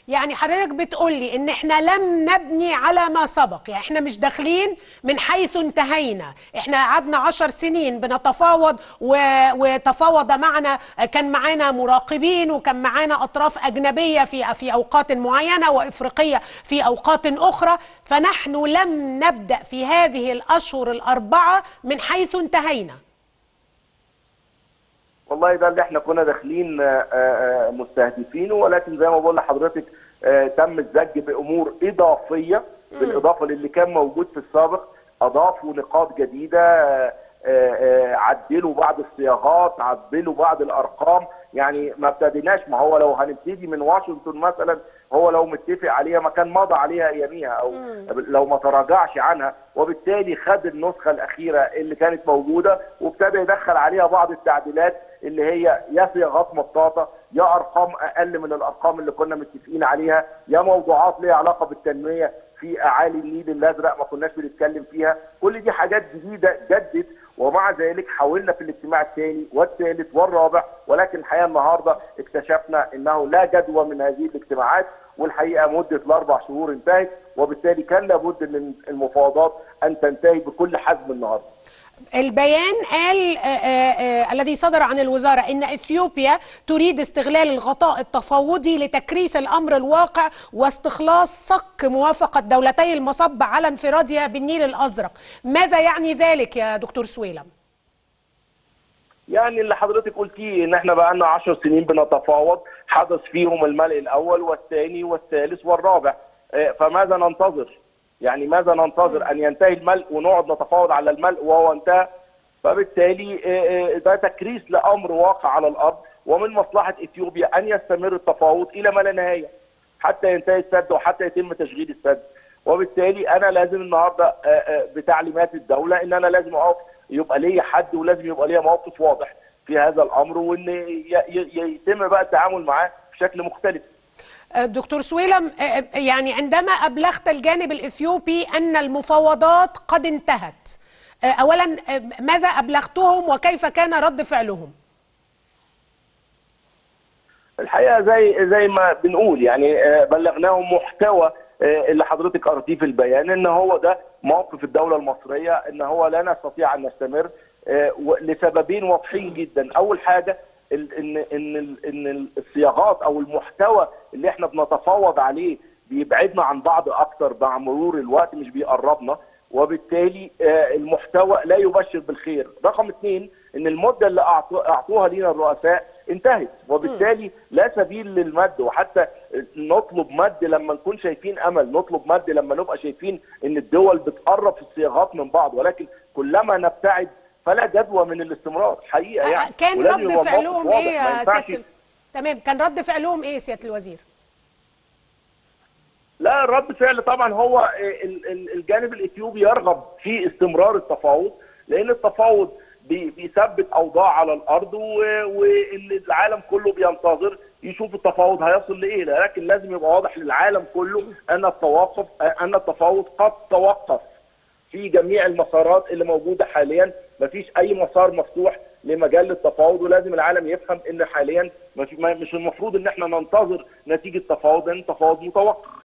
يعني حضرتك بتقول لي ان احنا لم نبني على ما سبق يعني احنا مش داخلين من حيث انتهينا احنا قعدنا عشر سنين بنتفاوض و... وتفاوض معنا كان معانا مراقبين وكان معانا اطراف اجنبيه في في اوقات معينه وافريقيه في اوقات اخرى فنحن لم نبدا في هذه الاشهر الاربعه من حيث انتهينا والله ده اللي احنا كنا داخلين آه، آه، مستهدفينه ولكن زي ما بقول لحضرتك آه، تم الزج بامور اضافيه بالاضافه للي كان موجود في السابق اضافوا نقاط جديده آه، آه، عدلوا بعض الصياغات عدلوا بعض الارقام يعني ما ابتديناش ما هو لو هنبتدي من واشنطن مثلا هو لو متفق عليها ما كان مضى عليها اياميها او لو ما تراجعش عنها وبالتالي خد النسخه الاخيره اللي كانت موجوده وابتدى يدخل عليها بعض التعديلات اللي هي يا صياغات مطاطه يا ارقام اقل من الارقام اللي كنا متفقين عليها يا موضوعات ليها علاقه بالتنميه في اعالي النيل الازرق ما كناش بنتكلم فيها كل دي حاجات جديده جدت ومع ذلك حاولنا في الاجتماع الثاني والثالث والرابع ولكن الحقيقه النهارده اكتشفنا انه لا جدوى من هذه الاجتماعات والحقيقه مده الاربع شهور انتهت وبالتالي كان لابد من المفاوضات ان تنتهي بكل حزم النهارده. البيان قال آه، آه، آه، الذي صدر عن الوزارة إن إثيوبيا تريد استغلال الغطاء التفاوضي لتكريس الأمر الواقع واستخلاص صك موافقة دولتي المصب على انفرادها بالنيل الأزرق ماذا يعني ذلك يا دكتور سويلم؟ يعني اللي حضرتك قلتيه ان احنا بقى لنا 10 سنين بنتفاوض حدث فيهم الملء الاول والثاني والثالث والرابع آه، فماذا ننتظر؟ يعني ماذا ننتظر ان ينتهي الملء ونقعد نتفاوض على الملء وهو انتهى فبالتالي آه، آه، ده تكريس لامر واقع على الارض ومن مصلحه اثيوبيا ان يستمر التفاوض الى ما لا نهايه حتى ينتهي السد وحتى يتم تشغيل السد وبالتالي انا لازم النهارده آه، آه، بتعليمات الدوله ان انا لازم اقف يبقى ليا حد ولازم يبقى ليا موقف واضح في هذا الامر وان ي- ي- يتم بقى التعامل معاه بشكل مختلف آه، دكتور سويلم آه، آه، يعني عندما أبلغت الجانب الإثيوبي أن المفاوضات قد انتهت آه، أولا آه، ماذا أبلغتهم وكيف كان رد فعلهم؟ الحقيقه زي زي ما بنقول يعني آه، بلغناهم محتوى آه، اللي حضرتك قرأتيه في البيان ان هو ده موقف الدوله المصريه ان هو لا نستطيع ان نستمر آه، و- لسببين واضحين جدا اول حاجه ال- ان ان ال- ان الصياغات او المحتوى اللي احنا بنتفاوض عليه بيبعدنا عن بعض اكتر مع مرور الوقت مش بيقربنا وبالتالي آه، المحتوى لا يبشر بالخير رقم اثنين ان المده اللي أعطو- اعطوها لينا الرؤساء انتهت وبالتالي لا سبيل للمد وحتى نطلب مد لما نكون شايفين امل نطلب مد لما نبقى شايفين ان الدول بتقرب في الصياغات من بعض ولكن كلما نبتعد فلا جدوى من الاستمرار حقيقه يعني كان ولازم رد يبقى الموقف فعلهم واضح. ايه ما يا ينفعش- سياده ال- تمام كان رد فعلهم ايه سياده الوزير لا رد فعل طبعا هو ال- ال- الجانب الاثيوبي يرغب في استمرار التفاوض لان التفاوض بي- بيثبت اوضاع على الارض والعالم كله بينتظر يشوف التفاوض هيصل لايه لكن لازم يبقى واضح للعالم كله ان التوقف ان التفاوض قد توقف في جميع المسارات اللي موجوده حاليا مفيش اي مسار مفتوح لمجال التفاوض ولازم العالم يفهم ان حاليا مش مش المفروض ان احنا ننتظر نتيجه تفاوض لان التفاوض متوقف